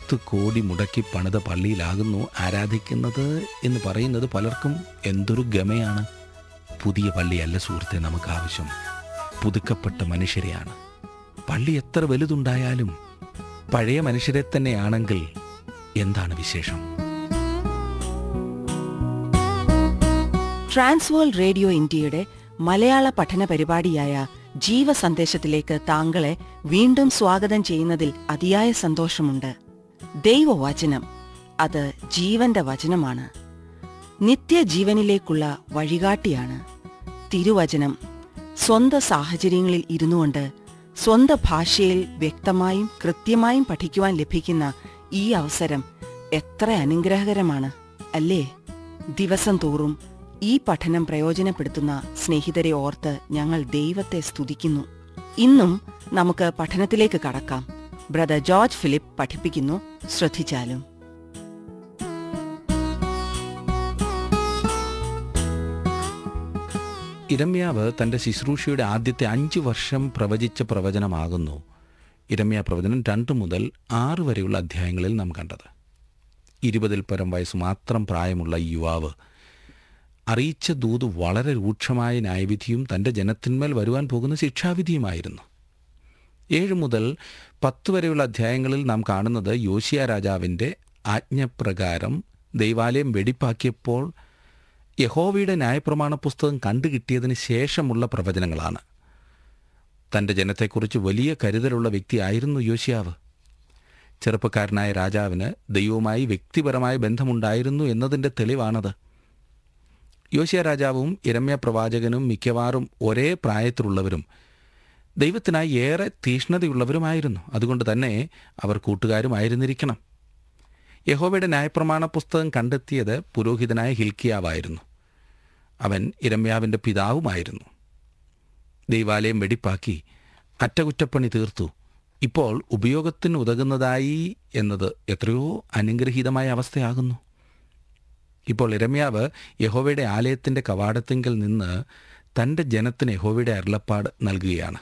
പത്ത് കോടി മുടക്കി പണിത പള്ളിയിലാകുന്നു ആരാധിക്കുന്നത് എന്ന് പറയുന്നത് പലർക്കും എന്തൊരു ഗമയാണ് പുതിയ പള്ളിയല്ല സുഹൃത്തെ നമുക്ക് ആവശ്യം പുതുക്കപ്പെട്ട മനുഷ്യരെയാണ് പള്ളി എത്ര വലുതുണ്ടായാലും പഴയ മനുഷ്യരെ തന്നെയാണെങ്കിൽ എന്താണ് വിശേഷം ട്രാൻസ്വേൾ റേഡിയോ ഇന്ത്യയുടെ മലയാള പഠന പരിപാടിയായ ജീവസന്ദേശത്തിലേക്ക് താങ്കളെ വീണ്ടും സ്വാഗതം ചെയ്യുന്നതിൽ അതിയായ സന്തോഷമുണ്ട് ദൈവവചനം അത് ജീവന്റെ വചനമാണ് നിത്യജീവനിലേക്കുള്ള വഴികാട്ടിയാണ് തിരുവചനം സ്വന്തം സാഹചര്യങ്ങളിൽ ഇരുന്നുകൊണ്ട് സ്വന്തം ഭാഷയിൽ വ്യക്തമായും കൃത്യമായും പഠിക്കുവാൻ ലഭിക്കുന്ന ഈ അവസരം എത്ര അനുഗ്രഹകരമാണ് അല്ലേ ദിവസം തോറും ഈ പഠനം പ്രയോജനപ്പെടുത്തുന്ന സ്നേഹിതരെ ഓർത്ത് ഞങ്ങൾ ദൈവത്തെ സ്തുതിക്കുന്നു ഇന്നും നമുക്ക് പഠനത്തിലേക്ക് കടക്കാം ബ്രദർ ജോർജ് ഫിലിപ്പ് പഠിപ്പിക്കുന്നു ശ്രദ്ധിച്ചാലും ഇരമ്യാവ് തൻ്റെ ശുശ്രൂഷയുടെ ആദ്യത്തെ അഞ്ച് വർഷം പ്രവചിച്ച പ്രവചനമാകുന്നു ഇരമ്യ പ്രവചനം രണ്ട് മുതൽ ആറ് വരെയുള്ള അധ്യായങ്ങളിൽ നാം കണ്ടത് ഇരുപതിൽ പരം വയസ്സ് മാത്രം പ്രായമുള്ള ഈ യുവാവ് അറിയിച്ച ദൂത് വളരെ രൂക്ഷമായ ന്യായവിധിയും തൻ്റെ ജനത്തിന്മേൽ വരുവാൻ പോകുന്ന ശിക്ഷാവിധിയുമായിരുന്നു ഏഴ് മുതൽ പത്ത് വരെയുള്ള അധ്യായങ്ങളിൽ നാം കാണുന്നത് യോശിയ രാജാവിൻ്റെ ആജ്ഞപ്രകാരം ദൈവാലയം വെടിപ്പാക്കിയപ്പോൾ യഹോവയുടെ ന്യായപ്രമാണ പുസ്തകം കണ്ടുകിട്ടിയതിന് ശേഷമുള്ള പ്രവചനങ്ങളാണ് തൻ്റെ ജനത്തെക്കുറിച്ച് വലിയ കരുതലുള്ള വ്യക്തിയായിരുന്നു യോശിയാവ് ചെറുപ്പക്കാരനായ രാജാവിന് ദൈവവുമായി വ്യക്തിപരമായ ബന്ധമുണ്ടായിരുന്നു എന്നതിൻ്റെ തെളിവാണത് യോശിയ രാജാവും ഇരമ്യ പ്രവാചകനും മിക്കവാറും ഒരേ പ്രായത്തിലുള്ളവരും ദൈവത്തിനായി ഏറെ തീഷ്ണതയുള്ളവരുമായിരുന്നു അതുകൊണ്ട് തന്നെ അവർ കൂട്ടുകാരുമായിരുന്നിരിക്കണം യഹോവയുടെ ന്യായപ്രമാണ പുസ്തകം കണ്ടെത്തിയത് പുരോഹിതനായ ഹിൽക്കിയാവായിരുന്നു അവൻ ഇരമ്യാവിൻ്റെ പിതാവുമായിരുന്നു ദൈവാലയം വെടിപ്പാക്കി അറ്റകുറ്റപ്പണി തീർത്തു ഇപ്പോൾ ഉപയോഗത്തിന് ഉതകുന്നതായി എന്നത് എത്രയോ അനുഗ്രഹീതമായ അവസ്ഥയാകുന്നു ഇപ്പോൾ ഇരമ്യാവ് യഹോവയുടെ ആലയത്തിൻ്റെ കവാടത്തിങ്കൽ നിന്ന് തൻ്റെ ജനത്തിന് യഹോവയുടെ അരുളപ്പാട് നൽകുകയാണ്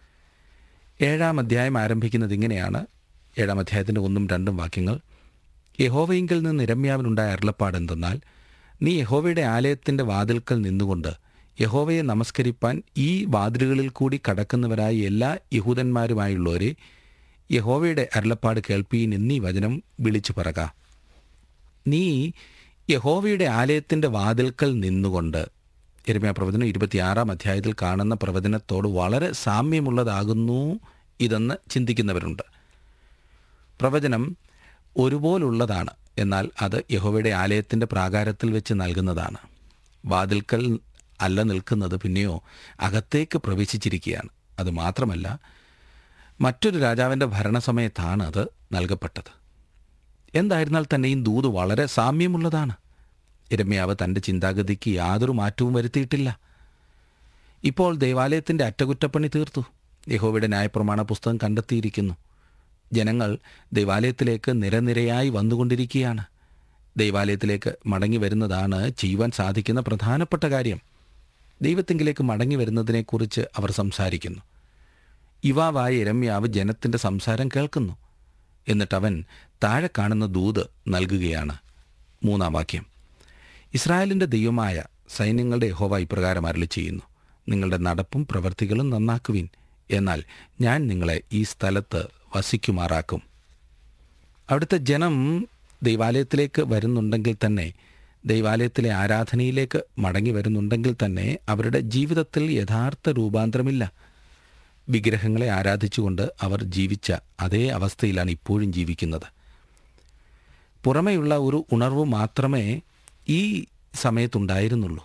ഏഴാം അധ്യായം ആരംഭിക്കുന്നത് ഇങ്ങനെയാണ് ഏഴാം അധ്യായത്തിൻ്റെ ഒന്നും രണ്ടും വാക്യങ്ങൾ യഹോവയിങ്കിൽ നിന്ന് ഇരമ്യാവിനുണ്ടായ അരുളപ്പാട് എന്തെന്നാൽ നീ യഹോവയുടെ ആലയത്തിൻ്റെ വാതിൽക്കൽ നിന്നുകൊണ്ട് യഹോവയെ നമസ്കരിപ്പാൻ ഈ വാതിലുകളിൽ കൂടി കടക്കുന്നവരായ എല്ലാ യഹൂദന്മാരുമായുള്ളവരെ യഹോവയുടെ അരുളപ്പാട് കേൾപ്പീൻ എന്നീ വചനം വിളിച്ചു പറക നീ യഹോവയുടെ ആലയത്തിൻ്റെ വാതിൽക്കൽ നിന്നുകൊണ്ട് എരുമയ പ്രവചനം ഇരുപത്തിയാറാം അധ്യായത്തിൽ കാണുന്ന പ്രവചനത്തോട് വളരെ സാമ്യമുള്ളതാകുന്നു ഇതെന്ന് ചിന്തിക്കുന്നവരുണ്ട് പ്രവചനം ഒരുപോലുള്ളതാണ് എന്നാൽ അത് യഹോവയുടെ ആലയത്തിൻ്റെ പ്രാകാരത്തിൽ വെച്ച് നൽകുന്നതാണ് വാതിൽക്കൽ അല്ല നിൽക്കുന്നത് പിന്നെയോ അകത്തേക്ക് പ്രവേശിച്ചിരിക്കുകയാണ് അത് മാത്രമല്ല മറ്റൊരു രാജാവിൻ്റെ ഭരണസമയത്താണ് അത് നൽകപ്പെട്ടത് എന്തായിരുന്നാൽ തന്നെയും ദൂത് വളരെ സാമ്യമുള്ളതാണ് ഇരമ്യാവ് തൻ്റെ ചിന്താഗതിക്ക് യാതൊരു മാറ്റവും വരുത്തിയിട്ടില്ല ഇപ്പോൾ ദേവാലയത്തിൻ്റെ അറ്റകുറ്റപ്പണി തീർത്തു യഹോവയുടെ ന്യായപ്രമാണ പുസ്തകം കണ്ടെത്തിയിരിക്കുന്നു ജനങ്ങൾ ദൈവാലയത്തിലേക്ക് നിരനിരയായി വന്നുകൊണ്ടിരിക്കുകയാണ് ദൈവാലയത്തിലേക്ക് മടങ്ങി വരുന്നതാണ് ചെയ്യുവാൻ സാധിക്കുന്ന പ്രധാനപ്പെട്ട കാര്യം ദൈവത്തെങ്കിലേക്ക് മടങ്ങി വരുന്നതിനെക്കുറിച്ച് അവർ സംസാരിക്കുന്നു യുവാവായ ഇരമ്യാവ് ജനത്തിൻ്റെ സംസാരം കേൾക്കുന്നു എന്നിട്ട് അവൻ താഴെ കാണുന്ന ദൂത് നൽകുകയാണ് മൂന്നാം വാക്യം ഇസ്രായേലിൻ്റെ ദൈവമായ സൈന്യങ്ങളുടെ യഹോവ ഇപ്രകാരം അരളി ചെയ്യുന്നു നിങ്ങളുടെ നടപ്പും പ്രവൃത്തികളും നന്നാക്കുവിൻ എന്നാൽ ഞാൻ നിങ്ങളെ ഈ സ്ഥലത്ത് വസിക്കുമാറാക്കും അവിടുത്തെ ജനം ദൈവാലയത്തിലേക്ക് വരുന്നുണ്ടെങ്കിൽ തന്നെ ദൈവാലയത്തിലെ ആരാധനയിലേക്ക് മടങ്ങി വരുന്നുണ്ടെങ്കിൽ തന്നെ അവരുടെ ജീവിതത്തിൽ യഥാർത്ഥ രൂപാന്തരമില്ല വിഗ്രഹങ്ങളെ ആരാധിച്ചുകൊണ്ട് അവർ ജീവിച്ച അതേ അവസ്ഥയിലാണ് ഇപ്പോഴും ജീവിക്കുന്നത് പുറമെയുള്ള ഒരു ഉണർവ് മാത്രമേ ഈ സമയത്തുണ്ടായിരുന്നുള്ളൂ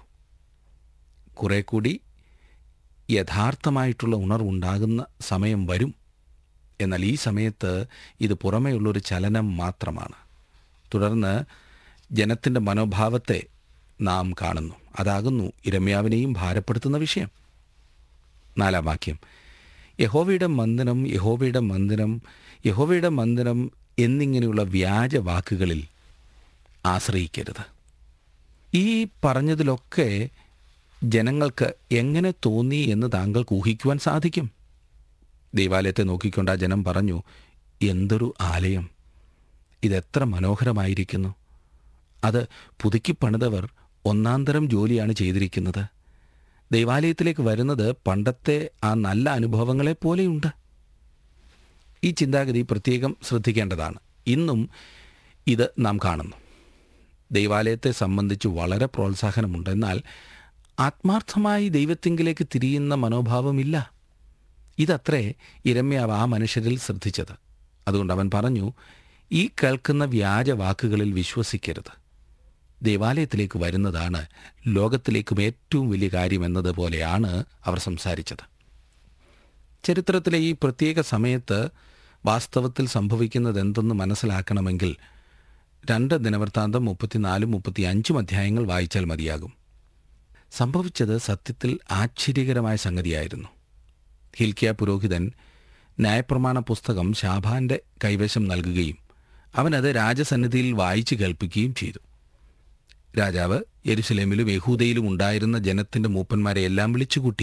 കുറെ കൂടി യഥാർത്ഥമായിട്ടുള്ള ഉണർവുണ്ടാകുന്ന സമയം വരും എന്നാൽ ഈ സമയത്ത് ഇത് പുറമെയുള്ളൊരു ചലനം മാത്രമാണ് തുടർന്ന് ജനത്തിൻ്റെ മനോഭാവത്തെ നാം കാണുന്നു അതാകുന്നു ഇരമ്യാവിനെയും ഭാരപ്പെടുത്തുന്ന വിഷയം നാലാം വാക്യം യഹോവയുടെ മന്ദിരം യഹോവയുടെ മന്ദിരം യഹോവയുടെ മന്ദിരം എന്നിങ്ങനെയുള്ള വ്യാജ വാക്കുകളിൽ ആശ്രയിക്കരുത് ഈ പറഞ്ഞതിലൊക്കെ ജനങ്ങൾക്ക് എങ്ങനെ തോന്നി എന്ന് താങ്കൾക്ക് ഊഹിക്കുവാൻ സാധിക്കും ദൈവാലയത്തെ നോക്കിക്കൊണ്ട് ആ ജനം പറഞ്ഞു എന്തൊരു ആലയം ഇതെത്ര മനോഹരമായിരിക്കുന്നു അത് പുതുക്കി പണിതവർ ഒന്നാന്തരം ജോലിയാണ് ചെയ്തിരിക്കുന്നത് ദൈവാലയത്തിലേക്ക് വരുന്നത് പണ്ടത്തെ ആ നല്ല അനുഭവങ്ങളെ പോലെയുണ്ട് ഈ ചിന്താഗതി പ്രത്യേകം ശ്രദ്ധിക്കേണ്ടതാണ് ഇന്നും ഇത് നാം കാണുന്നു ദൈവാലയത്തെ സംബന്ധിച്ച് വളരെ പ്രോത്സാഹനമുണ്ട് എന്നാൽ ആത്മാർത്ഥമായി ദൈവത്തിങ്കിലേക്ക് തിരിയുന്ന മനോഭാവമില്ല ഇതത്രേ ഇരമ്യാവ് ആ മനുഷ്യരിൽ ശ്രദ്ധിച്ചത് അതുകൊണ്ട് അവൻ പറഞ്ഞു ഈ കേൾക്കുന്ന വ്യാജ വാക്കുകളിൽ വിശ്വസിക്കരുത് ദേവാലയത്തിലേക്ക് വരുന്നതാണ് ലോകത്തിലേക്കും ഏറ്റവും വലിയ കാര്യം എന്നതുപോലെയാണ് അവർ സംസാരിച്ചത് ചരിത്രത്തിലെ ഈ പ്രത്യേക സമയത്ത് വാസ്തവത്തിൽ സംഭവിക്കുന്നത് എന്തെന്ന് മനസ്സിലാക്കണമെങ്കിൽ രണ്ട് ദിനവൃത്താന്തം മുപ്പത്തിനാലും മുപ്പത്തി അഞ്ചും അധ്യായങ്ങൾ വായിച്ചാൽ മതിയാകും സംഭവിച്ചത് സത്യത്തിൽ ആശ്ചര്യകരമായ സംഗതിയായിരുന്നു ഹിൽക്കിയ പുരോഹിതൻ ന്യായപ്രമാണ പുസ്തകം ഷാബാന്റെ കൈവശം നൽകുകയും അവനത് രാജസന്നിധിയിൽ വായിച്ചു കേൾപ്പിക്കുകയും ചെയ്തു രാജാവ് യെരുസലേമിലും യഹൂദയിലും ഉണ്ടായിരുന്ന ജനത്തിന്റെ മൂപ്പന്മാരെ എല്ലാം വിളിച്ചുകൂട്ടി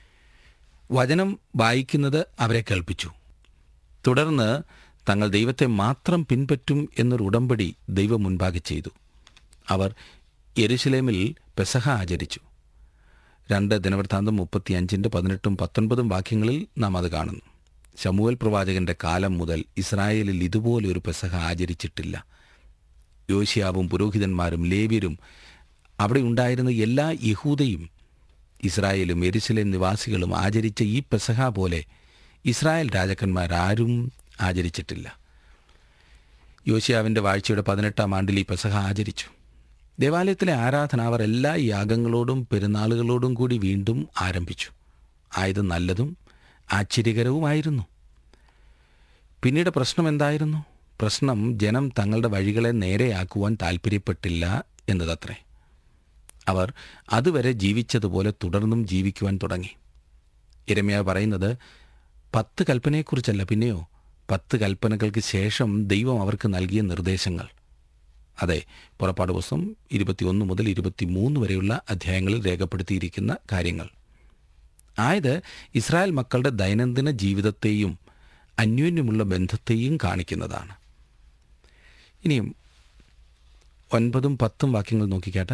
വചനം വായിക്കുന്നത് അവരെ കേൾപ്പിച്ചു തുടർന്ന് തങ്ങൾ ദൈവത്തെ മാത്രം പിൻപറ്റും എന്നൊരു ഉടമ്പടി ദൈവം മുൻപാകെ ചെയ്തു അവർ യെരുസലേമിൽ പെസഹ ആചരിച്ചു രണ്ട് ദിനവൃത്താന്തം മുപ്പത്തിയഞ്ചിൻ്റെ പതിനെട്ടും പത്തൊൻപതും വാക്യങ്ങളിൽ നാം അത് കാണുന്നു ശമുവൽ പ്രവാചകന്റെ കാലം മുതൽ ഇസ്രായേലിൽ ഇതുപോലെ ഒരു പെസഹ ആചരിച്ചിട്ടില്ല യോശിയാവും പുരോഹിതന്മാരും ലേവ്യരും അവിടെ ഉണ്ടായിരുന്ന എല്ലാ യഹൂദയും ഇസ്രായേലും എരുസലേം നിവാസികളും ആചരിച്ച ഈ പെസഹ പോലെ ഇസ്രായേൽ രാജാക്കന്മാരാരും ആചരിച്ചിട്ടില്ല യോശിയാവിൻ്റെ വാഴ്ചയുടെ പതിനെട്ടാം ആണ്ടിൽ ഈ പെസഹ ആചരിച്ചു ദേവാലയത്തിലെ ആരാധന അവർ എല്ലാ യാഗങ്ങളോടും പെരുന്നാളുകളോടും കൂടി വീണ്ടും ആരംഭിച്ചു ആയത് നല്ലതും ആശ്ചര്യകരവുമായിരുന്നു പിന്നീട് പ്രശ്നം എന്തായിരുന്നു പ്രശ്നം ജനം തങ്ങളുടെ വഴികളെ നേരെയാക്കുവാൻ താൽപ്പര്യപ്പെട്ടില്ല എന്നതത്രേ അവർ അതുവരെ ജീവിച്ചതുപോലെ തുടർന്നും ജീവിക്കുവാൻ തുടങ്ങി ഇരമ്യ പറയുന്നത് പത്ത് കൽപ്പനയെക്കുറിച്ചല്ല പിന്നെയോ പത്ത് കൽപ്പനകൾക്ക് ശേഷം ദൈവം അവർക്ക് നൽകിയ നിർദ്ദേശങ്ങൾ അതെ പുറപ്പാട് പുസ്തകം ഇരുപത്തിയൊന്ന് മുതൽ ഇരുപത്തിമൂന്ന് വരെയുള്ള അധ്യായങ്ങളിൽ രേഖപ്പെടുത്തിയിരിക്കുന്ന കാര്യങ്ങൾ ആയത് ഇസ്രായേൽ മക്കളുടെ ദൈനംദിന ജീവിതത്തെയും അന്യോന്യമുള്ള ബന്ധത്തെയും കാണിക്കുന്നതാണ് ഇനിയും ഒൻപതും പത്തും വാക്യങ്ങൾ നോക്കിക്കാട്ടെ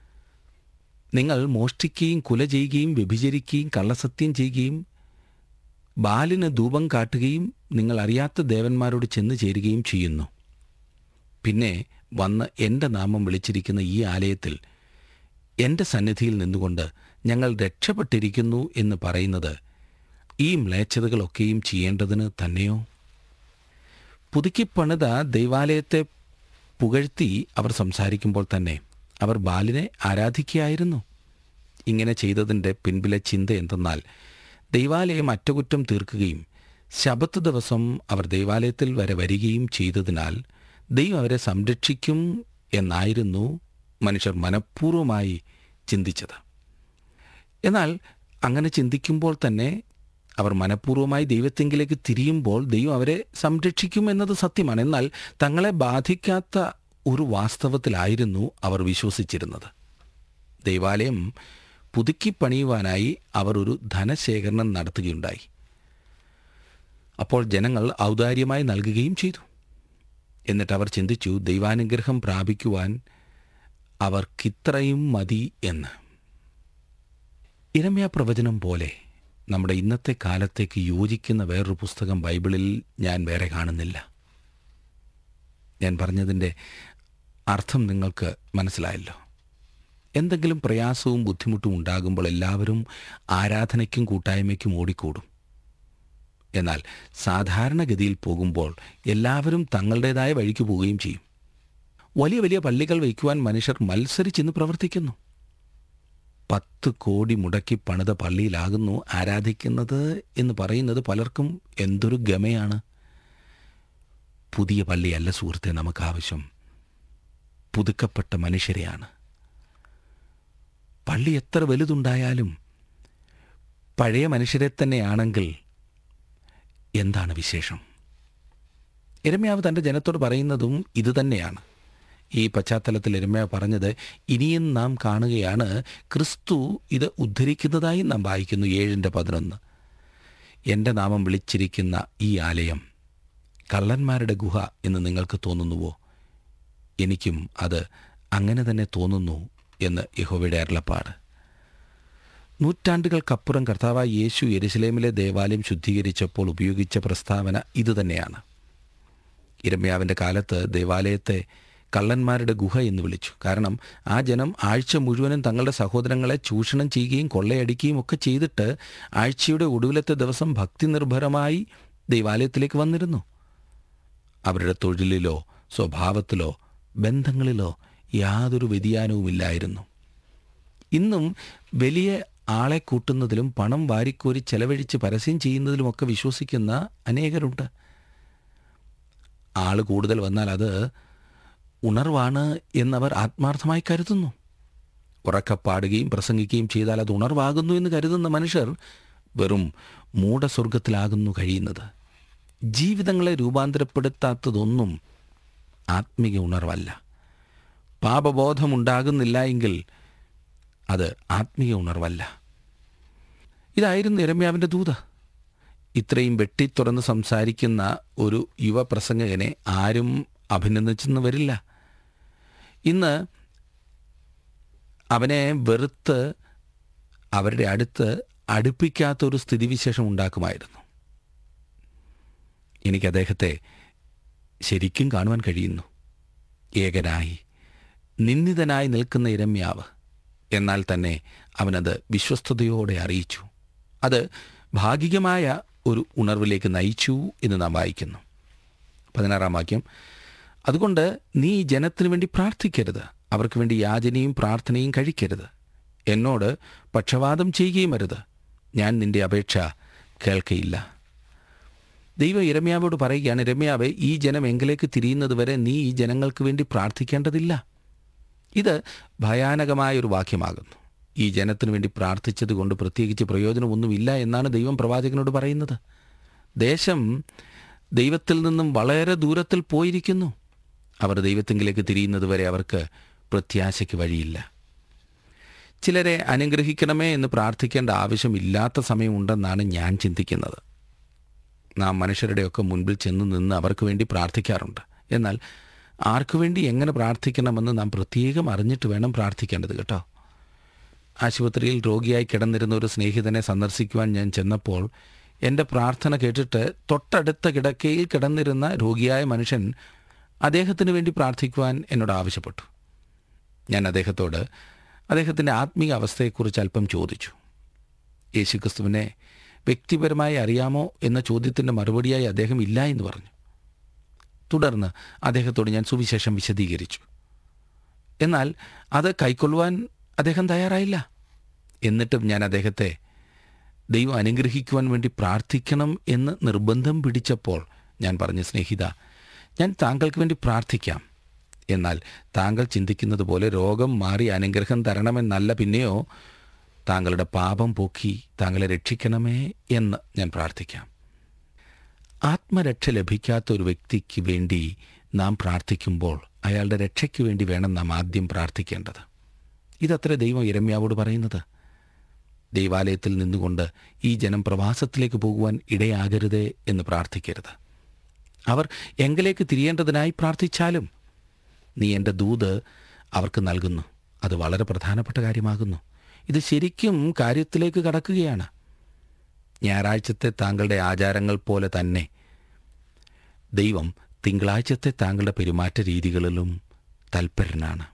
നിങ്ങൾ മോഷ്ടിക്കുകയും കുല ചെയ്യുകയും വ്യഭിചരിക്കുകയും കള്ളസത്യം ചെയ്യുകയും ബാലിന് ധൂപം കാട്ടുകയും നിങ്ങൾ അറിയാത്ത ദേവന്മാരോട് ചെന്ന് ചേരുകയും ചെയ്യുന്നു പിന്നെ വന്ന് എൻ്റെ നാമം വിളിച്ചിരിക്കുന്ന ഈ ആലയത്തിൽ എൻ്റെ സന്നിധിയിൽ നിന്നുകൊണ്ട് ഞങ്ങൾ രക്ഷപ്പെട്ടിരിക്കുന്നു എന്ന് പറയുന്നത് ഈ മ്ലേച്ഛതകളൊക്കെയും ചെയ്യേണ്ടതിന് തന്നെയോ പുതുക്കിപ്പണിത ദൈവാലയത്തെ പുകഴ്ത്തി അവർ സംസാരിക്കുമ്പോൾ തന്നെ അവർ ബാലിനെ ആരാധിക്കുകയായിരുന്നു ഇങ്ങനെ ചെയ്തതിൻ്റെ പിൻപിലെ ചിന്ത എന്തെന്നാൽ ദൈവാലയം അറ്റകുറ്റം തീർക്കുകയും ശബത്ത് ദിവസം അവർ ദൈവാലയത്തിൽ വരെ വരികയും ചെയ്തതിനാൽ ദൈവം അവരെ സംരക്ഷിക്കും എന്നായിരുന്നു മനുഷ്യർ മനഃപൂർവ്വമായി ചിന്തിച്ചത് എന്നാൽ അങ്ങനെ ചിന്തിക്കുമ്പോൾ തന്നെ അവർ മനഃപൂർവ്വമായി ദൈവത്തെങ്കിലേക്ക് തിരിയുമ്പോൾ ദൈവം അവരെ സംരക്ഷിക്കും എന്നത് സത്യമാണ് എന്നാൽ തങ്ങളെ ബാധിക്കാത്ത ഒരു വാസ്തവത്തിലായിരുന്നു അവർ വിശ്വസിച്ചിരുന്നത് ദൈവാലയം പുതുക്കി പണിയുവാനായി അവർ ഒരു ധനശേഖരണം നടത്തുകയുണ്ടായി അപ്പോൾ ജനങ്ങൾ ഔദാര്യമായി നൽകുകയും ചെയ്തു എന്നിട്ട് അവർ ചിന്തിച്ചു ദൈവാനുഗ്രഹം പ്രാപിക്കുവാൻ അവർക്കിത്രയും മതി എന്ന് ഇരമ്യ പ്രവചനം പോലെ നമ്മുടെ ഇന്നത്തെ കാലത്തേക്ക് യോജിക്കുന്ന വേറൊരു പുസ്തകം ബൈബിളിൽ ഞാൻ വേറെ കാണുന്നില്ല ഞാൻ പറഞ്ഞതിൻ്റെ അർത്ഥം നിങ്ങൾക്ക് മനസ്സിലായല്ലോ എന്തെങ്കിലും പ്രയാസവും ബുദ്ധിമുട്ടും ഉണ്ടാകുമ്പോൾ എല്ലാവരും ആരാധനയ്ക്കും കൂട്ടായ്മയ്ക്കും ഓടിക്കൂടും എന്നാൽ സാധാരണഗതിയിൽ പോകുമ്പോൾ എല്ലാവരും തങ്ങളുടേതായ വഴിക്ക് പോവുകയും ചെയ്യും വലിയ വലിയ പള്ളികൾ വയ്ക്കുവാൻ മനുഷ്യർ മത്സരിച്ചിന്ന് പ്രവർത്തിക്കുന്നു പത്ത് കോടി മുടക്കി പണിത പള്ളിയിലാകുന്നു ആരാധിക്കുന്നത് എന്ന് പറയുന്നത് പലർക്കും എന്തൊരു ഗമയാണ് പുതിയ പള്ളിയല്ല സുഹൃത്തെ നമുക്ക് ആവശ്യം പുതുക്കപ്പെട്ട മനുഷ്യരെയാണ് പള്ളി എത്ര വലുതുണ്ടായാലും പഴയ മനുഷ്യരെ തന്നെയാണെങ്കിൽ എന്താണ് വിശേഷം എരമ്യാവ് തൻ്റെ ജനത്തോട് പറയുന്നതും ഇതുതന്നെയാണ് ഈ പശ്ചാത്തലത്തിൽ എരമ്യാവ് പറഞ്ഞത് ഇനിയും നാം കാണുകയാണ് ക്രിസ്തു ഇത് ഉദ്ധരിക്കുന്നതായി നാം വായിക്കുന്നു ഏഴിൻ്റെ പതിനൊന്ന് എൻ്റെ നാമം വിളിച്ചിരിക്കുന്ന ഈ ആലയം കള്ളന്മാരുടെ ഗുഹ എന്ന് നിങ്ങൾക്ക് തോന്നുന്നുവോ എനിക്കും അത് അങ്ങനെ തന്നെ തോന്നുന്നു എന്ന് യഹോവയുടെ അരുളപ്പാട് നൂറ്റാണ്ടുകൾക്കപ്പുറം കർത്താവായ യേശു യെരുശലേമിലെ ദേവാലയം ശുദ്ധീകരിച്ചപ്പോൾ ഉപയോഗിച്ച പ്രസ്താവന ഇതുതന്നെയാണ് ഇരമ്യാവിൻ്റെ കാലത്ത് ദേവാലയത്തെ കള്ളന്മാരുടെ ഗുഹ എന്ന് വിളിച്ചു കാരണം ആ ജനം ആഴ്ച മുഴുവനും തങ്ങളുടെ സഹോദരങ്ങളെ ചൂഷണം ചെയ്യുകയും കൊള്ളയടിക്കുകയും ഒക്കെ ചെയ്തിട്ട് ആഴ്ചയുടെ ഒടുവിലത്തെ ദിവസം ഭക്തി നിർഭരമായി ദൈവാലയത്തിലേക്ക് വന്നിരുന്നു അവരുടെ തൊഴിലിലോ സ്വഭാവത്തിലോ ബന്ധങ്ങളിലോ യാതൊരു വ്യതിയാനവുമില്ലായിരുന്നു ഇന്നും വലിയ ആളെ കൂട്ടുന്നതിലും പണം വാരിക്കോരി ചെലവഴിച്ച് പരസ്യം ചെയ്യുന്നതിലുമൊക്കെ വിശ്വസിക്കുന്ന അനേകരുണ്ട് ആൾ കൂടുതൽ വന്നാൽ അത് ഉണർവാണ് എന്നവർ ആത്മാർത്ഥമായി കരുതുന്നു ഉറക്കപ്പാടുകയും പ്രസംഗിക്കുകയും ചെയ്താൽ അത് ഉണർവാകുന്നു എന്ന് കരുതുന്ന മനുഷ്യർ വെറും മൂഢസ്വർഗത്തിലാകുന്നു കഴിയുന്നത് ജീവിതങ്ങളെ രൂപാന്തരപ്പെടുത്താത്തതൊന്നും ആത്മീയ ഉണർവല്ല പാപബോധമുണ്ടാകുന്നില്ല എങ്കിൽ അത് ആത്മീയ ഉണർവല്ല ഇതായിരുന്നു ഇരമ്യാവിൻ്റെ ദൂത ഇത്രയും വെട്ടിത്തുറന്ന് സംസാരിക്കുന്ന ഒരു യുവപ്രസംഗകനെ ആരും അഭിനന്ദിച്ചെന്ന് വരില്ല ഇന്ന് അവനെ വെറുത്ത് അവരുടെ അടുത്ത് അടുപ്പിക്കാത്ത ഒരു സ്ഥിതിവിശേഷം ഉണ്ടാക്കുമായിരുന്നു എനിക്ക് അദ്ദേഹത്തെ ശരിക്കും കാണുവാൻ കഴിയുന്നു ഏകനായി നിന്ദിതനായി നിൽക്കുന്ന ഇരമ്യാവ് എന്നാൽ തന്നെ അവനത് വിശ്വസ്തയോടെ അറിയിച്ചു അത് ഭാഗികമായ ഒരു ഉണർവിലേക്ക് നയിച്ചു എന്ന് നാം വായിക്കുന്നു പതിനാറാം വാക്യം അതുകൊണ്ട് നീ ഈ ജനത്തിനു വേണ്ടി പ്രാർത്ഥിക്കരുത് അവർക്ക് വേണ്ടി യാചനയും പ്രാർത്ഥനയും കഴിക്കരുത് എന്നോട് പക്ഷപാതം ചെയ്യുകയും അരുത് ഞാൻ നിന്റെ അപേക്ഷ കേൾക്കയില്ല ദൈവം ഇരമ്യാവോട് പറയുകയാണ് ഇരമ്യാവെ ഈ ജനം എങ്കിലേക്ക് തിരിയുന്നത് വരെ നീ ഈ ജനങ്ങൾക്ക് വേണ്ടി പ്രാർത്ഥിക്കേണ്ടതില്ല ഇത് ഭയാനകമായ ഒരു വാക്യമാകുന്നു ഈ ജനത്തിനു വേണ്ടി പ്രാർത്ഥിച്ചത് കൊണ്ട് പ്രത്യേകിച്ച് പ്രയോജനമൊന്നുമില്ല എന്നാണ് ദൈവം പ്രവാചകനോട് പറയുന്നത് ദേശം ദൈവത്തിൽ നിന്നും വളരെ ദൂരത്തിൽ പോയിരിക്കുന്നു അവർ ദൈവത്തെങ്കിലേക്ക് തിരിയുന്നത് വരെ അവർക്ക് പ്രത്യാശയ്ക്ക് വഴിയില്ല ചിലരെ അനുഗ്രഹിക്കണമേ എന്ന് പ്രാർത്ഥിക്കേണ്ട ആവശ്യമില്ലാത്ത സമയമുണ്ടെന്നാണ് ഞാൻ ചിന്തിക്കുന്നത് നാം മനുഷ്യരുടെയൊക്കെ മുൻപിൽ ചെന്ന് നിന്ന് അവർക്ക് വേണ്ടി പ്രാർത്ഥിക്കാറുണ്ട് എന്നാൽ ആർക്കു വേണ്ടി എങ്ങനെ പ്രാർത്ഥിക്കണമെന്ന് നാം പ്രത്യേകം അറിഞ്ഞിട്ട് വേണം പ്രാർത്ഥിക്കേണ്ടത് കേട്ടോ ആശുപത്രിയിൽ രോഗിയായി കിടന്നിരുന്ന ഒരു സ്നേഹിതനെ സന്ദർശിക്കുവാൻ ഞാൻ ചെന്നപ്പോൾ എൻ്റെ പ്രാർത്ഥന കേട്ടിട്ട് തൊട്ടടുത്ത കിടക്കയിൽ കിടന്നിരുന്ന രോഗിയായ മനുഷ്യൻ അദ്ദേഹത്തിന് വേണ്ടി പ്രാർത്ഥിക്കുവാൻ എന്നോട് ആവശ്യപ്പെട്ടു ഞാൻ അദ്ദേഹത്തോട് അദ്ദേഹത്തിൻ്റെ ആത്മീയ അവസ്ഥയെക്കുറിച്ച് അല്പം ചോദിച്ചു യേശുക്രിസ്തുവിനെ വ്യക്തിപരമായി അറിയാമോ എന്ന ചോദ്യത്തിൻ്റെ മറുപടിയായി അദ്ദേഹം ഇല്ല എന്ന് പറഞ്ഞു തുടർന്ന് അദ്ദേഹത്തോട് ഞാൻ സുവിശേഷം വിശദീകരിച്ചു എന്നാൽ അത് കൈക്കൊള്ളുവാൻ അദ്ദേഹം തയ്യാറായില്ല എന്നിട്ടും ഞാൻ അദ്ദേഹത്തെ ദൈവം അനുഗ്രഹിക്കുവാൻ വേണ്ടി പ്രാർത്ഥിക്കണം എന്ന് നിർബന്ധം പിടിച്ചപ്പോൾ ഞാൻ പറഞ്ഞു സ്നേഹിത ഞാൻ താങ്കൾക്ക് വേണ്ടി പ്രാർത്ഥിക്കാം എന്നാൽ താങ്കൾ ചിന്തിക്കുന്നത് പോലെ രോഗം മാറി അനുഗ്രഹം തരണമെന്നല്ല പിന്നെയോ താങ്കളുടെ പാപം പോക്കി താങ്കളെ രക്ഷിക്കണമേ എന്ന് ഞാൻ പ്രാർത്ഥിക്കാം ആത്മരക്ഷ ലഭിക്കാത്ത ഒരു വ്യക്തിക്ക് വേണ്ടി നാം പ്രാർത്ഥിക്കുമ്പോൾ അയാളുടെ രക്ഷയ്ക്ക് വേണ്ടി വേണം നാം ആദ്യം പ്രാർത്ഥിക്കേണ്ടത് ഇതത്ര ദൈവം ഇരമ്യാവോട് പറയുന്നത് ദൈവാലയത്തിൽ നിന്നുകൊണ്ട് ഈ ജനം പ്രവാസത്തിലേക്ക് പോകുവാൻ ഇടയാകരുതേ എന്ന് പ്രാർത്ഥിക്കരുത് അവർ എങ്കിലേക്ക് തിരിയേണ്ടതിനായി പ്രാർത്ഥിച്ചാലും നീ എൻ്റെ ദൂത് അവർക്ക് നൽകുന്നു അത് വളരെ പ്രധാനപ്പെട്ട കാര്യമാകുന്നു ഇത് ശരിക്കും കാര്യത്തിലേക്ക് കടക്കുകയാണ് ഞായറാഴ്ചത്തെ താങ്കളുടെ ആചാരങ്ങൾ പോലെ തന്നെ ദൈവം തിങ്കളാഴ്ചത്തെ താങ്കളുടെ പെരുമാറ്റ രീതികളിലും തൽപരനാണ്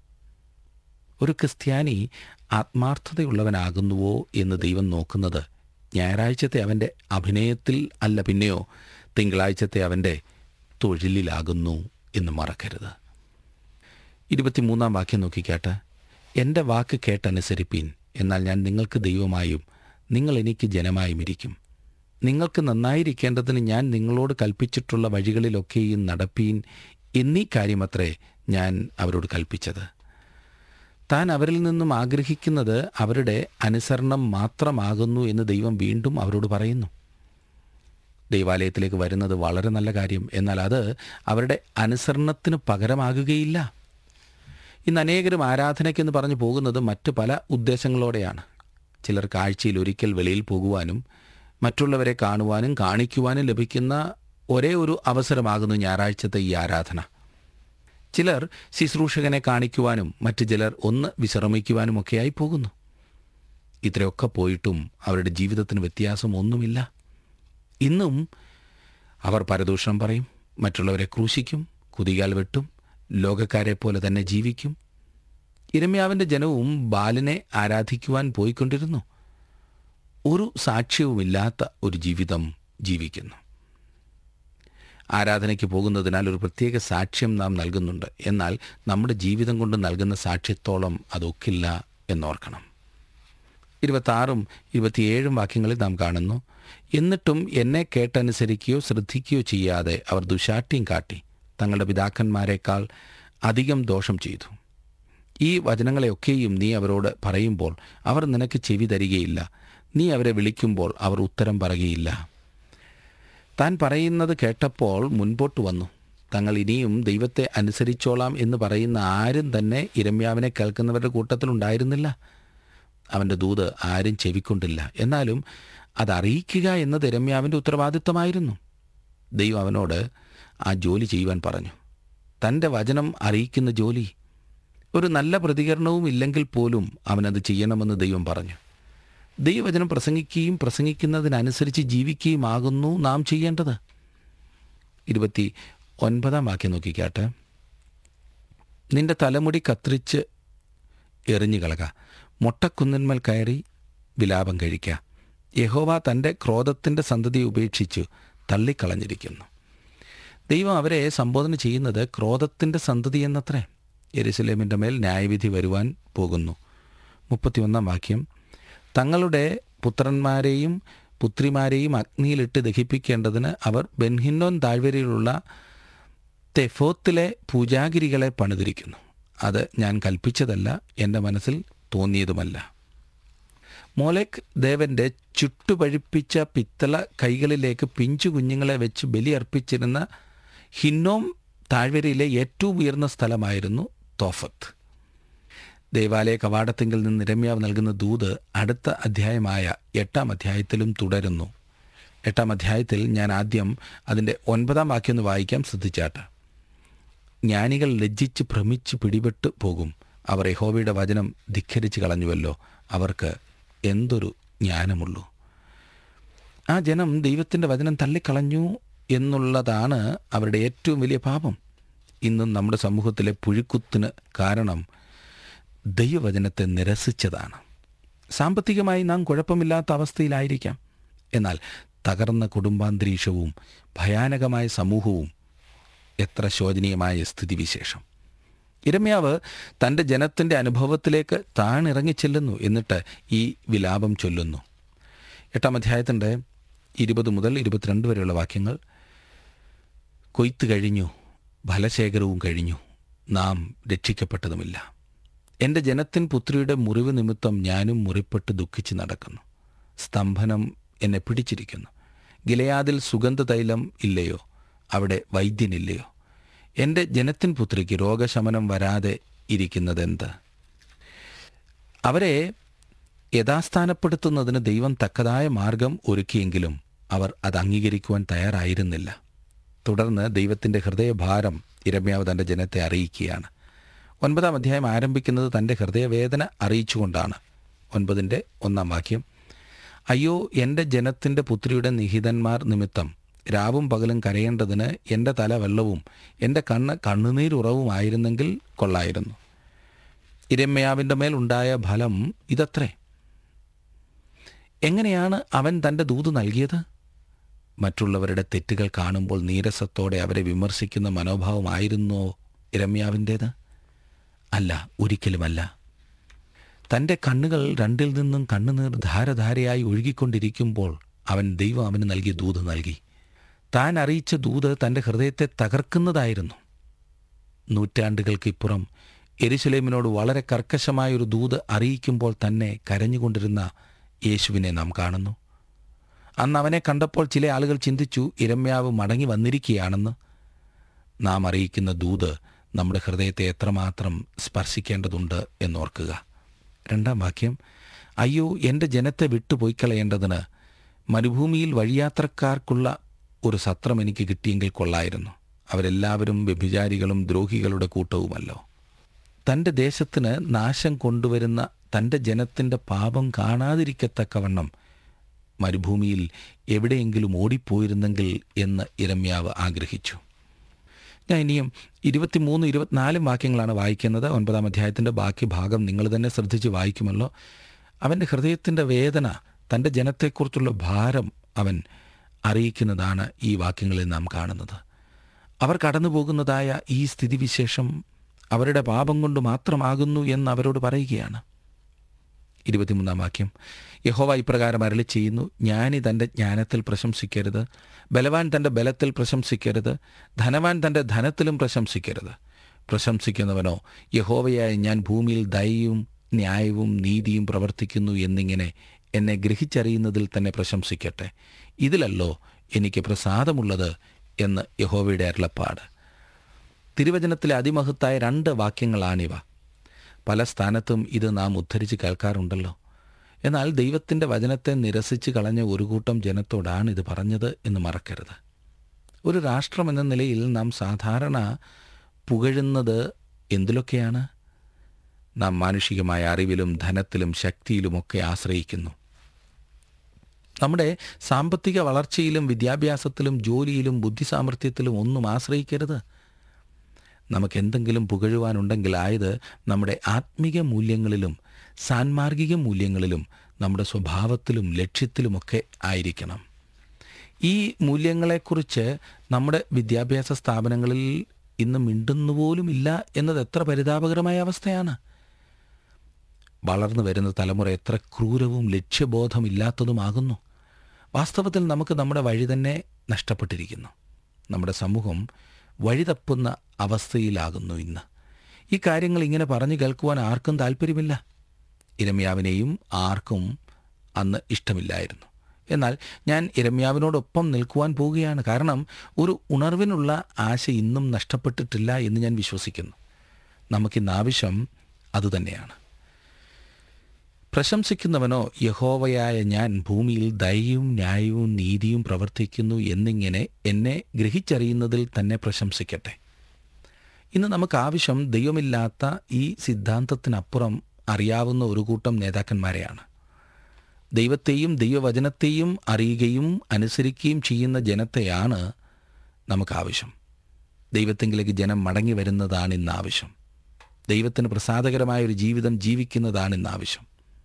ഒരു ക്രിസ്ത്യാനി ആത്മാർത്ഥതയുള്ളവനാകുന്നുവോ എന്ന് ദൈവം നോക്കുന്നത് ഞായറാഴ്ചത്തെ അവൻ്റെ അഭിനയത്തിൽ അല്ല പിന്നെയോ തിങ്കളാഴ്ചത്തെ അവൻ്റെ തൊഴിലിലാകുന്നു എന്ന് മറക്കരുത് ഇരുപത്തിമൂന്നാം വാക്യം നോക്കിക്കാട്ട് എൻ്റെ വാക്ക് കേട്ടനുസരിപ്പീൻ എന്നാൽ ഞാൻ നിങ്ങൾക്ക് ദൈവമായും നിങ്ങൾ എനിക്ക് ജനമായും ഇരിക്കും നിങ്ങൾക്ക് നന്നായിരിക്കേണ്ടതിന് ഞാൻ നിങ്ങളോട് കൽപ്പിച്ചിട്ടുള്ള വഴികളിലൊക്കെയും നടപ്പീൻ എന്നീ കാര്യമത്രേ ഞാൻ അവരോട് കൽപ്പിച്ചത് താൻ അവരിൽ നിന്നും ആഗ്രഹിക്കുന്നത് അവരുടെ അനുസരണം മാത്രമാകുന്നു എന്ന് ദൈവം വീണ്ടും അവരോട് പറയുന്നു ദൈവാലയത്തിലേക്ക് വരുന്നത് വളരെ നല്ല കാര്യം എന്നാൽ അത് അവരുടെ അനുസരണത്തിന് പകരമാകുകയില്ല ഇന്ന് അനേകരും ആരാധനയ്ക്കെന്ന് പറഞ്ഞു പോകുന്നത് മറ്റ് പല ഉദ്ദേശങ്ങളോടെയാണ് ചിലർക്ക് ആഴ്ചയിൽ ഒരിക്കൽ വെളിയിൽ പോകുവാനും മറ്റുള്ളവരെ കാണുവാനും കാണിക്കുവാനും ലഭിക്കുന്ന ഒരേ ഒരു അവസരമാകുന്നു ഞായറാഴ്ചത്തെ ഈ ആരാധന ചിലർ ശുശ്രൂഷകനെ കാണിക്കുവാനും മറ്റു ചിലർ ഒന്ന് വിശ്രമിക്കുവാനുമൊക്കെയായി പോകുന്നു ഇത്രയൊക്കെ പോയിട്ടും അവരുടെ ജീവിതത്തിന് വ്യത്യാസം ഒന്നുമില്ല ഇന്നും അവർ പരദൂഷണം പറയും മറ്റുള്ളവരെ ക്രൂശിക്കും കുതികാൽ വെട്ടും ലോകക്കാരെ പോലെ തന്നെ ജീവിക്കും ഇരമ്യാവിൻ്റെ ജനവും ബാലിനെ ആരാധിക്കുവാൻ പോയിക്കൊണ്ടിരുന്നു ഒരു സാക്ഷ്യവുമില്ലാത്ത ഒരു ജീവിതം ജീവിക്കുന്നു ആരാധനയ്ക്ക് പോകുന്നതിനാൽ ഒരു പ്രത്യേക സാക്ഷ്യം നാം നൽകുന്നുണ്ട് എന്നാൽ നമ്മുടെ ജീവിതം കൊണ്ട് നൽകുന്ന സാക്ഷ്യത്തോളം അതൊക്കില്ല എന്നോർക്കണം ഇരുപത്താറും ഇരുപത്തിയേഴും വാക്യങ്ങളിൽ നാം കാണുന്നു എന്നിട്ടും എന്നെ കേട്ടനുസരിക്കുകയോ ശ്രദ്ധിക്കുകയോ ചെയ്യാതെ അവർ ദുശാഠ്യം കാട്ടി തങ്ങളുടെ പിതാക്കന്മാരെക്കാൾ അധികം ദോഷം ചെയ്തു ഈ വചനങ്ങളെയൊക്കെയും നീ അവരോട് പറയുമ്പോൾ അവർ നിനക്ക് ചെവി തരികയില്ല നീ അവരെ വിളിക്കുമ്പോൾ അവർ ഉത്തരം പറയുകയില്ല താൻ പറയുന്നത് കേട്ടപ്പോൾ മുൻപോട്ട് വന്നു തങ്ങൾ ഇനിയും ദൈവത്തെ അനുസരിച്ചോളാം എന്ന് പറയുന്ന ആരും തന്നെ ഇരമ്യാവിനെ കേൾക്കുന്നവരുടെ കൂട്ടത്തിലുണ്ടായിരുന്നില്ല അവൻ്റെ ദൂത് ആരും ചെവിക്കൊണ്ടില്ല എന്നാലും അത് അറിയിക്കുക എന്നത് ഇരമ്യാവിൻ്റെ ഉത്തരവാദിത്തമായിരുന്നു ദൈവം അവനോട് ആ ജോലി ചെയ്യുവാൻ പറഞ്ഞു തൻ്റെ വചനം അറിയിക്കുന്ന ജോലി ഒരു നല്ല പ്രതികരണവും ഇല്ലെങ്കിൽ പോലും അവനത് ചെയ്യണമെന്ന് ദൈവം പറഞ്ഞു ദൈവവചനം പ്രസംഗിക്കുകയും പ്രസംഗിക്കുന്നതിനനുസരിച്ച് ജീവിക്കുകയുമാകുന്നു നാം ചെയ്യേണ്ടത് ഇരുപത്തി ഒൻപതാം വാക്യം നോക്കിക്കാട്ടെ നിന്റെ തലമുടി കത്രിച്ച് എറിഞ്ഞു കളക മൊട്ടക്കുന്നിന്മേൽ കയറി വിലാപം കഴിക്ക യഹോവ തൻ്റെ ക്രോധത്തിൻ്റെ സന്തതി ഉപേക്ഷിച്ചു തള്ളിക്കളഞ്ഞിരിക്കുന്നു ദൈവം അവരെ സംബോധന ചെയ്യുന്നത് ക്രോധത്തിൻ്റെ സന്തതി എന്നത്രേ യെരുസലേമിൻ്റെ മേൽ ന്യായവിധി വരുവാൻ പോകുന്നു മുപ്പത്തിയൊന്നാം വാക്യം തങ്ങളുടെ പുത്രന്മാരെയും പുത്രിമാരെയും അഗ്നിയിലിട്ട് ദഹിപ്പിക്കേണ്ടതിന് അവർ ബെൻഹിന്നോൻ താഴ്വരയിലുള്ള തെഫോത്തിലെ പൂജാഗിരികളെ പണിതിരിക്കുന്നു അത് ഞാൻ കൽപ്പിച്ചതല്ല എൻ്റെ മനസ്സിൽ തോന്നിയതുമല്ല മോലെക് ദേവന്റെ ചുട്ടുപഴിപ്പിച്ച പിത്തള കൈകളിലേക്ക് പിഞ്ചു കുഞ്ഞുങ്ങളെ വെച്ച് ബലിയർപ്പിച്ചിരുന്ന ഹിന്നോം താഴ്വരയിലെ ഏറ്റവും ഉയർന്ന സ്ഥലമായിരുന്നു തോഫത്ത് ദേവാലയ കവാടത്തിങ്കിൽ നിന്ന് നിരമ്യാവ് നൽകുന്ന ദൂത് അടുത്ത അധ്യായമായ എട്ടാം അധ്യായത്തിലും തുടരുന്നു എട്ടാം അധ്യായത്തിൽ ഞാൻ ആദ്യം അതിൻ്റെ ഒൻപതാം വാക്യം ഒന്ന് വായിക്കാം ശ്രദ്ധിച്ചാട്ട് ജ്ഞാനികൾ ലജ്ജിച്ച് ഭ്രമിച്ച് പിടിപെട്ട് പോകും അവർ യഹോവയുടെ വചനം ധിഖരിച്ച് കളഞ്ഞുവല്ലോ അവർക്ക് എന്തൊരു ജ്ഞാനമുള്ളൂ ആ ജനം ദൈവത്തിൻ്റെ വചനം തള്ളിക്കളഞ്ഞു എന്നുള്ളതാണ് അവരുടെ ഏറ്റവും വലിയ പാപം ഇന്നും നമ്മുടെ സമൂഹത്തിലെ പുഴുക്കുത്തിന് കാരണം ദൈവവചനത്തെ നിരസിച്ചതാണ് സാമ്പത്തികമായി നാം കുഴപ്പമില്ലാത്ത അവസ്ഥയിലായിരിക്കാം എന്നാൽ തകർന്ന കുടുംബാന്തരീക്ഷവും ഭയാനകമായ സമൂഹവും എത്ര ശോചനീയമായ സ്ഥിതിവിശേഷം ഇരമ്യാവ് തൻ്റെ ജനത്തിൻ്റെ അനുഭവത്തിലേക്ക് താണിറങ്ങിച്ചെല്ലുന്നു എന്നിട്ട് ഈ വിലാപം ചൊല്ലുന്നു എട്ടാം അധ്യായത്തിൻ്റെ ഇരുപത് മുതൽ ഇരുപത്തിരണ്ട് വരെയുള്ള വാക്യങ്ങൾ കൊയ്ത്ത് കഴിഞ്ഞു ഫലശേഖരവും കഴിഞ്ഞു നാം രക്ഷിക്കപ്പെട്ടതുമില്ല എൻ്റെ ജനത്തിൻ പുത്രിയുടെ മുറിവ് നിമിത്തം ഞാനും മുറിപ്പെട്ട് ദുഃഖിച്ച് നടക്കുന്നു സ്തംഭനം എന്നെ പിടിച്ചിരിക്കുന്നു ഗിലയാദിൽ സുഗന്ധതൈലം ഇല്ലയോ അവിടെ വൈദ്യനില്ലയോ എൻ്റെ ജനത്തിൻ പുത്രിക്ക് രോഗശമനം വരാതെ ഇരിക്കുന്നതെന്ത് അവരെ യഥാസ്ഥാനപ്പെടുത്തുന്നതിന് ദൈവം തക്കതായ മാർഗം ഒരുക്കിയെങ്കിലും അവർ അത് അംഗീകരിക്കുവാൻ തയ്യാറായിരുന്നില്ല തുടർന്ന് ദൈവത്തിൻ്റെ ഹൃദയഭാരം ഇരമ്യാവ് തൻ്റെ ജനത്തെ അറിയിക്കുകയാണ് ഒൻപതാം അധ്യായം ആരംഭിക്കുന്നത് തൻ്റെ ഹൃദയവേദന അറിയിച്ചുകൊണ്ടാണ് ഒൻപതിൻ്റെ ഒന്നാം വാക്യം അയ്യോ എൻ്റെ ജനത്തിൻ്റെ പുത്രിയുടെ നിഹിതന്മാർ നിമിത്തം രാവും പകലും കരയേണ്ടതിന് എൻ്റെ തല വെള്ളവും എൻ്റെ കണ്ണ് കണ്ണുനീരുറവുമായിരുന്നെങ്കിൽ കൊള്ളായിരുന്നു ഇരമ്യാവിൻ്റെ മേൽ ഉണ്ടായ ഫലം ഇതത്രേ എങ്ങനെയാണ് അവൻ തൻ്റെ ദൂത് നൽകിയത് മറ്റുള്ളവരുടെ തെറ്റുകൾ കാണുമ്പോൾ നീരസത്തോടെ അവരെ വിമർശിക്കുന്ന മനോഭാവമായിരുന്നോ ഇരമ്യാവിൻ്റേത് അല്ല ഒരിക്കലുമല്ല തൻ്റെ കണ്ണുകൾ രണ്ടിൽ നിന്നും കണ്ണുനീർ ധാരധാരയായി ഒഴുകിക്കൊണ്ടിരിക്കുമ്പോൾ അവൻ ദൈവം അവന് നൽകിയ ദൂത് നൽകി താൻ അറിയിച്ച ദൂത് തൻ്റെ ഹൃദയത്തെ തകർക്കുന്നതായിരുന്നു നൂറ്റാണ്ടുകൾക്കിപ്പുറം എരുസലേമിനോട് വളരെ കർക്കശമായൊരു ദൂത് അറിയിക്കുമ്പോൾ തന്നെ കരഞ്ഞുകൊണ്ടിരുന്ന യേശുവിനെ നാം കാണുന്നു അന്ന് അവനെ കണ്ടപ്പോൾ ചില ആളുകൾ ചിന്തിച്ചു ഇരമ്യാവ് മടങ്ങി വന്നിരിക്കുകയാണെന്ന് നാം അറിയിക്കുന്ന ദൂത് നമ്മുടെ ഹൃദയത്തെ എത്രമാത്രം സ്പർശിക്കേണ്ടതുണ്ട് എന്നോർക്കുക രണ്ടാം വാക്യം അയ്യോ എൻ്റെ ജനത്തെ വിട്ടുപോയി കളയേണ്ടതിന് മരുഭൂമിയിൽ വഴിയാത്രക്കാർക്കുള്ള ഒരു സത്രം എനിക്ക് കിട്ടിയെങ്കിൽ കൊള്ളായിരുന്നു അവരെല്ലാവരും വ്യഭിചാരികളും ദ്രോഹികളുടെ കൂട്ടവുമല്ലോ തൻ്റെ ദേശത്തിന് നാശം കൊണ്ടുവരുന്ന തൻ്റെ ജനത്തിൻ്റെ പാപം കാണാതിരിക്കത്തക്കവണ്ണം മരുഭൂമിയിൽ എവിടെയെങ്കിലും ഓടിപ്പോയിരുന്നെങ്കിൽ എന്ന് ഇരമ്യാവ് ആഗ്രഹിച്ചു ഞാൻ ഇനിയും ഇരുപത്തിമൂന്ന് ഇരുപത്തിനാലും വാക്യങ്ങളാണ് വായിക്കുന്നത് ഒൻപതാം അധ്യായത്തിൻ്റെ ബാക്കി ഭാഗം നിങ്ങൾ തന്നെ ശ്രദ്ധിച്ച് വായിക്കുമല്ലോ അവൻ്റെ ഹൃദയത്തിൻ്റെ വേദന തൻ്റെ ജനത്തെക്കുറിച്ചുള്ള ഭാരം അവൻ അറിയിക്കുന്നതാണ് ഈ വാക്യങ്ങളിൽ നാം കാണുന്നത് അവർ കടന്നു പോകുന്നതായ ഈ സ്ഥിതിവിശേഷം അവരുടെ പാപം കൊണ്ട് മാത്രമാകുന്നു എന്ന് അവരോട് പറയുകയാണ് ഇരുപത്തിമൂന്നാം വാക്യം യഹോവ ഇപ്രകാരം അരളി ചെയ്യുന്നു ജ്ഞാനി തൻ്റെ ജ്ഞാനത്തിൽ പ്രശംസിക്കരുത് ബലവാൻ തൻ്റെ ബലത്തിൽ പ്രശംസിക്കരുത് ധനവാൻ തൻ്റെ ധനത്തിലും പ്രശംസിക്കരുത് പ്രശംസിക്കുന്നവനോ യഹോവയായ ഞാൻ ഭൂമിയിൽ ദയയും ന്യായവും നീതിയും പ്രവർത്തിക്കുന്നു എന്നിങ്ങനെ എന്നെ ഗ്രഹിച്ചറിയുന്നതിൽ തന്നെ പ്രശംസിക്കട്ടെ ഇതിലല്ലോ എനിക്ക് പ്രസാദമുള്ളത് എന്ന് യഹോവയുടെ അരുളപ്പാട് തിരുവചനത്തിലെ അതിമഹത്തായ രണ്ട് വാക്യങ്ങളാണിവ പല സ്ഥാനത്തും ഇത് നാം ഉദ്ധരിച്ച് കേൾക്കാറുണ്ടല്ലോ എന്നാൽ ദൈവത്തിൻ്റെ വചനത്തെ നിരസിച്ച് കളഞ്ഞ ഒരു കൂട്ടം ജനത്തോടാണ് ഇത് പറഞ്ഞത് എന്ന് മറക്കരുത് ഒരു രാഷ്ട്രം എന്ന നിലയിൽ നാം സാധാരണ പുകഴുന്നത് എന്തിലൊക്കെയാണ് നാം മാനുഷികമായ അറിവിലും ധനത്തിലും ശക്തിയിലുമൊക്കെ ആശ്രയിക്കുന്നു നമ്മുടെ സാമ്പത്തിക വളർച്ചയിലും വിദ്യാഭ്യാസത്തിലും ജോലിയിലും ബുദ്ധിസാമർഥ്യത്തിലും ഒന്നും ആശ്രയിക്കരുത് നമുക്ക് എന്തെങ്കിലും പുകഴുവാനുണ്ടെങ്കിൽ ആയത് നമ്മുടെ ആത്മീക മൂല്യങ്ങളിലും സാൻമാർഗിക മൂല്യങ്ങളിലും നമ്മുടെ സ്വഭാവത്തിലും ലക്ഷ്യത്തിലുമൊക്കെ ആയിരിക്കണം ഈ മൂല്യങ്ങളെക്കുറിച്ച് നമ്മുടെ വിദ്യാഭ്യാസ സ്ഥാപനങ്ങളിൽ ഇന്ന് മിണ്ടുന്നുപോലുമില്ല എന്നത് എത്ര പരിതാപകരമായ അവസ്ഥയാണ് വളർന്നു വരുന്ന തലമുറ എത്ര ക്രൂരവും ലക്ഷ്യബോധമില്ലാത്തതുമാകുന്നു വാസ്തവത്തിൽ നമുക്ക് നമ്മുടെ വഴി തന്നെ നഷ്ടപ്പെട്ടിരിക്കുന്നു നമ്മുടെ സമൂഹം വഴിതപ്പുന്ന അവസ്ഥയിലാകുന്നു ഇന്ന് ഈ കാര്യങ്ങൾ ഇങ്ങനെ പറഞ്ഞു കേൾക്കുവാൻ ആർക്കും താല്പര്യമില്ല ഇരമ്യാവിനെയും ആർക്കും അന്ന് ഇഷ്ടമില്ലായിരുന്നു എന്നാൽ ഞാൻ ഇരമ്യാവിനോടൊപ്പം നിൽക്കുവാൻ പോവുകയാണ് കാരണം ഒരു ഉണർവിനുള്ള ആശ ഇന്നും നഷ്ടപ്പെട്ടിട്ടില്ല എന്ന് ഞാൻ വിശ്വസിക്കുന്നു നമുക്കിന്ന് ആവശ്യം അതുതന്നെയാണ് പ്രശംസിക്കുന്നവനോ യഹോവയായ ഞാൻ ഭൂമിയിൽ ദയയും ന്യായവും നീതിയും പ്രവർത്തിക്കുന്നു എന്നിങ്ങനെ എന്നെ ഗ്രഹിച്ചറിയുന്നതിൽ തന്നെ പ്രശംസിക്കട്ടെ ഇന്ന് നമുക്ക് ആവശ്യം ദൈവമില്ലാത്ത ഈ സിദ്ധാന്തത്തിനപ്പുറം അറിയാവുന്ന ഒരു കൂട്ടം നേതാക്കന്മാരെയാണ് ദൈവത്തെയും ദൈവവചനത്തെയും അറിയുകയും അനുസരിക്കുകയും ചെയ്യുന്ന ജനത്തെയാണ് നമുക്ക് ആവശ്യം ദൈവത്തെങ്കിലേക്ക് ജനം മടങ്ങി വരുന്നതാണ് ഇന്ന് ആവശ്യം ദൈവത്തിന് പ്രസാദകരമായ ഒരു ജീവിതം ജീവിക്കുന്നതാണ് ഇന്ന് ആവശ്യം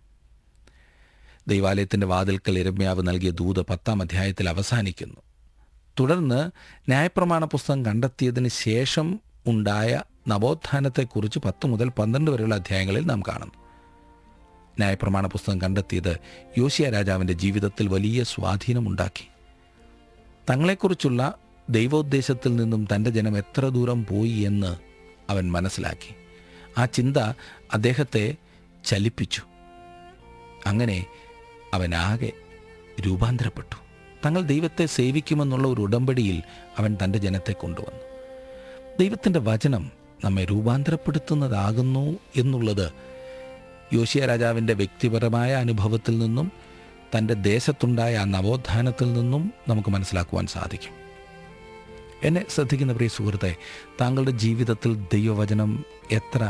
ദൈവാലയത്തിൻ്റെ വാതിൽക്കൽ ഇരമ്യാവ് നൽകിയ ദൂത് പത്താം അധ്യായത്തിൽ അവസാനിക്കുന്നു തുടർന്ന് ന്യായപ്രമാണ പുസ്തകം കണ്ടെത്തിയതിന് ശേഷം ഉണ്ടായ നവോത്ഥാനത്തെക്കുറിച്ച് പത്ത് മുതൽ പന്ത്രണ്ട് വരെയുള്ള അധ്യായങ്ങളിൽ നാം കാണുന്നു ന്യായപ്രമാണ പുസ്തകം കണ്ടെത്തിയത് യോശിയ രാജാവിൻ്റെ ജീവിതത്തിൽ വലിയ സ്വാധീനമുണ്ടാക്കി തങ്ങളെക്കുറിച്ചുള്ള ദൈവോദ്ദേശത്തിൽ നിന്നും തൻ്റെ ജനം എത്ര ദൂരം പോയി എന്ന് അവൻ മനസ്സിലാക്കി ആ ചിന്ത അദ്ദേഹത്തെ ചലിപ്പിച്ചു അങ്ങനെ അവനാകെ രൂപാന്തരപ്പെട്ടു തങ്ങൾ ദൈവത്തെ സേവിക്കുമെന്നുള്ള ഒരു ഉടമ്പടിയിൽ അവൻ തൻ്റെ ജനത്തെ കൊണ്ടുവന്നു ദൈവത്തിൻ്റെ വചനം നമ്മെ രൂപാന്തരപ്പെടുത്തുന്നതാകുന്നു എന്നുള്ളത് യോശിയ രാജാവിൻ്റെ വ്യക്തിപരമായ അനുഭവത്തിൽ നിന്നും തൻ്റെ ദേശത്തുണ്ടായ ആ നവോത്ഥാനത്തിൽ നിന്നും നമുക്ക് മനസ്സിലാക്കുവാൻ സാധിക്കും എന്നെ ശ്രദ്ധിക്കുന്ന പ്രിയ സുഹൃത്തെ താങ്കളുടെ ജീവിതത്തിൽ ദൈവവചനം എത്ര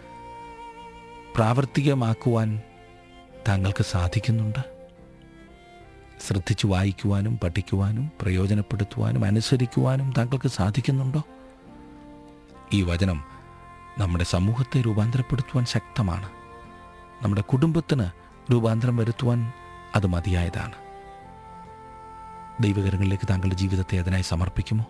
പ്രാവർത്തികമാക്കുവാൻ താങ്കൾക്ക് സാധിക്കുന്നുണ്ട് ശ്രദ്ധിച്ചു വായിക്കുവാനും പഠിക്കുവാനും പ്രയോജനപ്പെടുത്തുവാനും അനുസരിക്കുവാനും താങ്കൾക്ക് സാധിക്കുന്നുണ്ടോ ഈ വചനം നമ്മുടെ സമൂഹത്തെ രൂപാന്തരപ്പെടുത്തുവാൻ ശക്തമാണ് നമ്മുടെ കുടുംബത്തിന് രൂപാന്തരം വരുത്തുവാൻ അത് മതിയായതാണ് ദൈവകരങ്ങളിലേക്ക് താങ്കളുടെ ജീവിതത്തെ അതിനായി സമർപ്പിക്കുമോ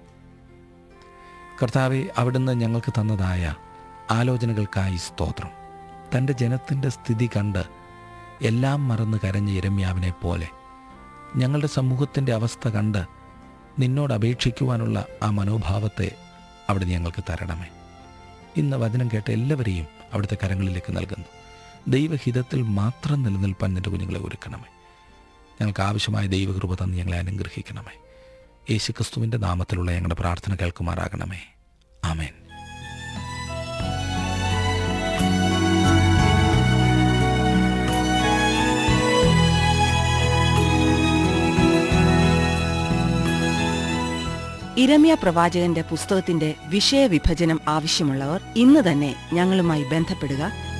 കർത്താവെ അവിടുന്ന് ഞങ്ങൾക്ക് തന്നതായ ആലോചനകൾക്കായി സ്തോത്രം തൻ്റെ ജനത്തിൻ്റെ സ്ഥിതി കണ്ട് എല്ലാം മറന്ന് കരഞ്ഞ ഇരമ്യാവിനെ പോലെ ഞങ്ങളുടെ സമൂഹത്തിൻ്റെ അവസ്ഥ കണ്ട് നിന്നോട് അപേക്ഷിക്കുവാനുള്ള ആ മനോഭാവത്തെ അവിടെ ഞങ്ങൾക്ക് തരണമേ ഇന്ന് വചനം കേട്ട എല്ലാവരെയും അവിടുത്തെ കരങ്ങളിലേക്ക് നൽകുന്നു ദൈവഹിതത്തിൽ മാത്രം നിലനിൽപ്പാൻ നിന്റെ കുഞ്ഞുങ്ങളെ ഒരുക്കണമേ ഞങ്ങൾക്ക് ആവശ്യമായ ദൈവകൃപ തന്ന് ഞങ്ങളെ അനുഗ്രഹിക്കണമേ യേശുക്രിസ്തുവിൻ്റെ നാമത്തിലുള്ള ഞങ്ങളുടെ പ്രാർത്ഥന കേൾക്കുമാറാകണമേ ആമേൻ ഇരമ്യ പ്രവാചകന്റെ പുസ്തകത്തിന്റെ വിഷയവിഭജനം ആവശ്യമുള്ളവർ ഇന്ന് തന്നെ ഞങ്ങളുമായി ബന്ധപ്പെടുക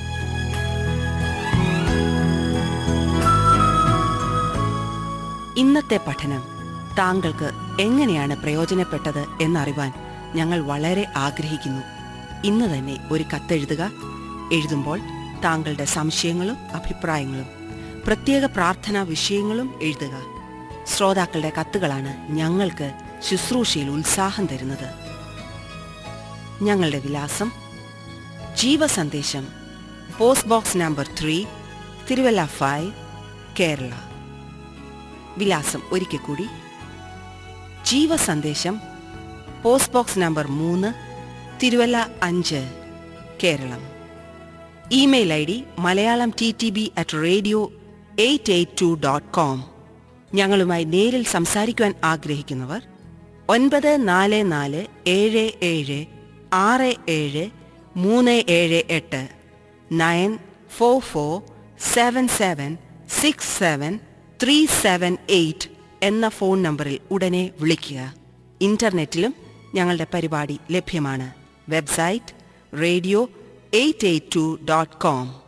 ഇന്നത്തെ പഠനം താങ്കൾക്ക് എങ്ങനെയാണ് പ്രയോജനപ്പെട്ടത് എന്നറിവാൻ ഞങ്ങൾ വളരെ ആഗ്രഹിക്കുന്നു ഇന്ന് തന്നെ ഒരു കത്തെഴുതുക എഴുതുമ്പോൾ താങ്കളുടെ സംശയങ്ങളും അഭിപ്രായങ്ങളും പ്രത്യേക പ്രാർത്ഥനാ വിഷയങ്ങളും എഴുതുക ശ്രോതാക്കളുടെ കത്തുകളാണ് ഞങ്ങൾക്ക് ശുശ്രൂഷയിൽ ഉത്സാഹം തരുന്നത് ഞങ്ങളുടെ വിലാസം ജീവസന്ദേശം post box number three Thiruvalla five Kerala വിലാസം ഒരിക്കൽ കൂടി ജീവസന്ദേശം പോസ്റ്റ് ബോക്സ് നമ്പർ മൂന്ന് തിരുവല്ല അഞ്ച് Keralam email I D Malayalam T T B at radio eight eight two dot com ഞങ്ങളുമായി നേരിൽ സംസാരിക്കുവാൻ ആഗ്രഹിക്കുന്നവർ ഒൻപത് നാല് നാല് ഏഴ് ഏഴ് ആറ് ഏഴ് മൂന്ന് ഏഴ് എട്ട് nine four four seven seven six seven three seven eight എന്ന ഫോൺ നമ്പറിൽ ഉടനെ വിളിക്കുക ഇന്റർനെറ്റിലും ഞങ്ങളുടെ പരിപാടി ലഭ്യമാണ് website radio eight eight two dot com